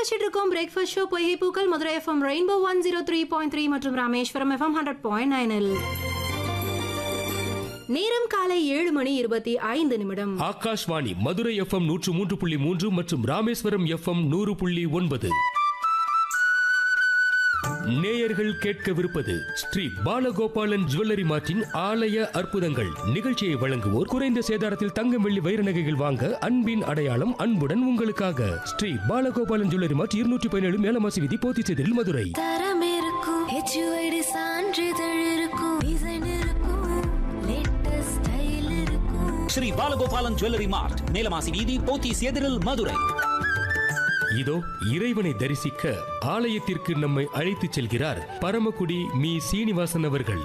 ரசிச்சுட்டு இருக்கோம் breakfast show பொய்கை பூக்கள் Madurai FM rainbow one zero three point three மற்றும் ராமேஸ்வரம் எஃப்எம் ஹண்ட்ரட் பாயிண்ட் நைனில் நேரம் காலை ஏழு மணி இருபத்தி ஐந்து நிமிடம் ஆகாஷ்வாணி மதுரை எஃப்எம் நூற்று மூன்று புள்ளி மூன்று மற்றும் ராமேஸ்வரம் எஃப்எம் நூறு புள்ளி ஒன்பது நேயர்கள் கேட்கவிருப்பது ஸ்ரீ பாலகோபாலன் ஜுவல்லரி மார்ட்டின் ஆலய அற்புதங்கள் நிகழ்ச்சியை வழங்குவோர் குறைந்த சேதாரத்தில் தங்கம் வெள்ளி வைர நகைகள் வாங்க அன்பின் அடையாளம் அன்புடன் உங்களுக்காக ஸ்ரீ பாலகோபாலன் ஜுவல்லரி மார்ட் இருநூற்றி பதினேழு மேலமாசி விதி போத்திச்செதில் மதுரை தரம் இருக்கும் ஹெச்யூஐடி சான்றிதழ் இருக்கும் டிசைன் இருக்கும் லேட்டஸ்ட் ஸ்டைல் இருக்கும் ஸ்ரீ பாலகோபாலன் ஜுவல்லரி மார்ட் மேலமாசி வீதி போத்தீஸ் எதிரில் மதுரை இதோ இறைவனை தரிசிக்க ஆலயத்திற்கு நம்மை அழைத்துச் செல்கிறார் பரமக்குடி மீ சீனிவாசன் அவர்கள்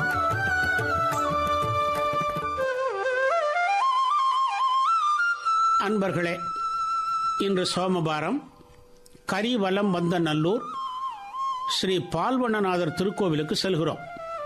அன்பர்களே இன்று சோமவாரம் கரிவலம் வந்த நல்லூர் ஸ்ரீ பால்வண்ணநாதர் திருக்கோவிலுக்கு செல்கிறோம்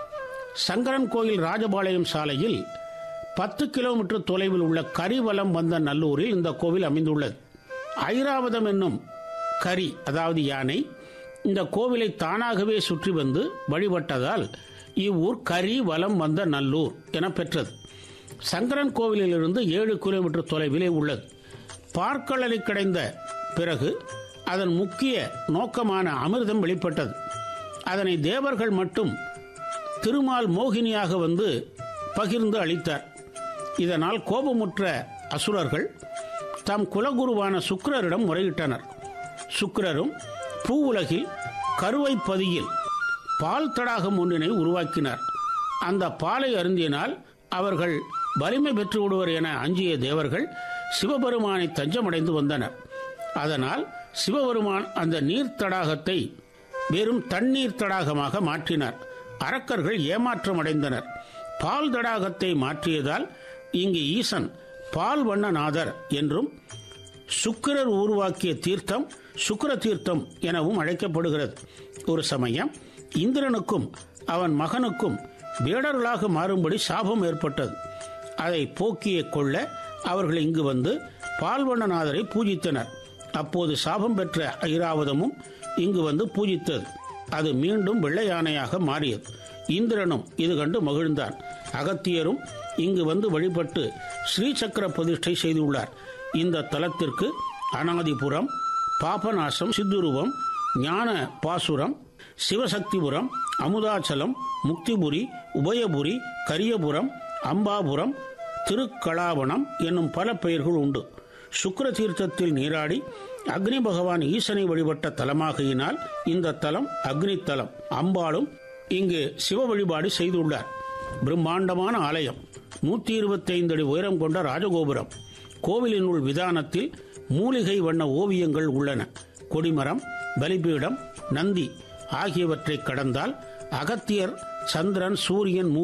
சங்கரன் கோயில் ராஜபாளையம் சாலையில் பத்து கிலோமீட்டர் தொலைவில் உள்ள கரிவலம் வந்த நல்லூரில் இந்த கோவில் அமைந்துள்ளது ஐராவதம் என்னும் கரி அதாவது யானை இந்த கோவிலை தானாகவே சுற்றி வந்து வழிபட்டதால் இவ்வூர் கரி வலம் வந்த நல்லூர் என பெற்றது சங்கரன் கோவிலிலிருந்து ஏழு கிலோமீட்டர் தொலைவிலே உள்ளது பார்க்கடலை கிடைந்த பிறகு அதன் முக்கிய நோக்கமான அமிர்தம் வெளிப்பட்டது அதனை தேவர்கள் மட்டும் திருமால் மோகினியாக வந்து பகிர்ந்து அளித்தார் இதனால் கோபமுற்ற அசுரர்கள் தம் குலகுருவான சுக்கிரரிடம் முறையிட்டனர் சுக்கிரரும் பூவுலகில் கருவை பதியில் பால் தடாகம் ஒன்றினை உருவாக்கினார் அந்த பாலை அருந்தினால் அவர்கள் வலிமை பெற்று விடுவர் என அஞ்சிய தேவர்கள் சிவபெருமானை தஞ்சமடைந்து வந்தனர் அதனால் சிவபெருமான் அந்த நீர் தடாகத்தை வெறும் தண்ணீர் தடாகமாக மாற்றினார் அரக்கர்கள் ஏமாற்றம் அடைந்தனர் பால் தடாகத்தை மாற்றியதால் இங்கு ஈசன் பால் வண்ணநாதர் என்றும் சுக்கிரர் உருவாக்கிய தீர்த்தம் சுக்கிர தீர்த்தம் எனவும் அழைக்கப்படுகிறது ஒரு சமயம் இந்திரனுக்கும் அவன் மகனுக்கும் வேடர்களாக மாறும்படி சாபம் ஏற்பட்டது அதை போக்கிய கொள்ள அவர்கள் இங்கு வந்து பால்வண்ணநாதரை பூஜித்தனர் அப்போது சாபம் பெற்ற ஐராவதமும் இங்கு வந்து பூஜித்தது அது மீண்டும் வெள்ளை யானையாக மாறியது இந்திரனும் இது கண்டு மகிழ்ந்தான் அகத்தியரும் இங்கு வந்து வழிபட்டு ஸ்ரீசக்கர பிரதிஷ்டை செய்துள்ளார் இந்த தலத்திற்கு அனாதிபுரம் பாபநாசம் சித்துருவம் ஞான பாசுரம் சிவசக்திபுரம் அமுதாச்சலம் முக்திபுரி உபயபுரி கரியபுரம் அம்பாபுரம் திருக்கலாவணம் என்னும் பல பெயர்கள் உண்டு சுக்கிர தீர்த்தத்தில் நீராடி அக்னி பகவான் ஈசனை வழிபட்ட தலமாகையினால் இந்த தலம் அக்னி தலம் அம்பாளும் இங்கு சிவ வழிபாடு செய்துள்ளார் பிரம்மாண்டமான ஆலயம் நூத்தி இருபத்தி ஐந்து அடி உயரம் கொண்ட ராஜகோபுரம் கோவிலினுள் விதானத்தில் மூலிகை வண்ண ஓவியங்கள் உள்ளன கொடிமரம் பலிபீடம் நந்தி ஆகியவற்றை கடந்தால் அகத்தியர் சந்திரன் சூரியன்